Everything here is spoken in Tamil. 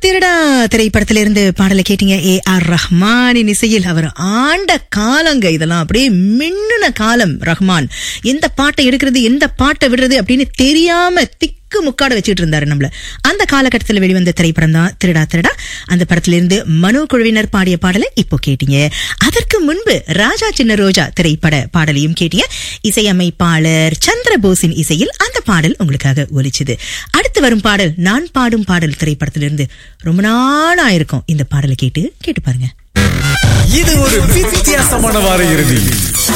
திருடா திரைப்படத்திலிருந்து பாடலை கேட்டீங்க ஏ ஆர் ரஹ்மானின் இசையில் அவர் ஆண்ட காலங்க இதெல்லாம் அப்படியே மின்னுன காலம் ரஹ்மான் எந்த பாட்டை எடுக்கிறது எந்த பாட்டை விடுறது அப்படின்னு தெரியாம திக்கு முக்காட வச்சுட்டு இருந்தாரு நம்மள அந்த காலகட்டத்தில் வெளிவந்த திரைப்படம் தான் திருடா திருடா அந்த படத்திலிருந்து மனோ குழுவினர் பாடிய பாடலை இப்போ கேட்டீங்க அதற்கு முன்பு ராஜா சின்ன ரோஜா திரைப்பட பாடலையும் கேட்டீங்க இசையமைப்பாளர் சந்திரபோஸின் இசையில் அந்த பாடல் உங்களுக்காக ஒலிச்சது அடுத்து வரும் பாடல் நான் பாடும் பாடல் திரைப்படத்திலிருந்து ரொம்ப நாள் ஆயிருக்கும் இந்த பாடலை கேட்டு கேட்டு பாருங்க இது ஒரு வித்தியாசமான வார இறுதி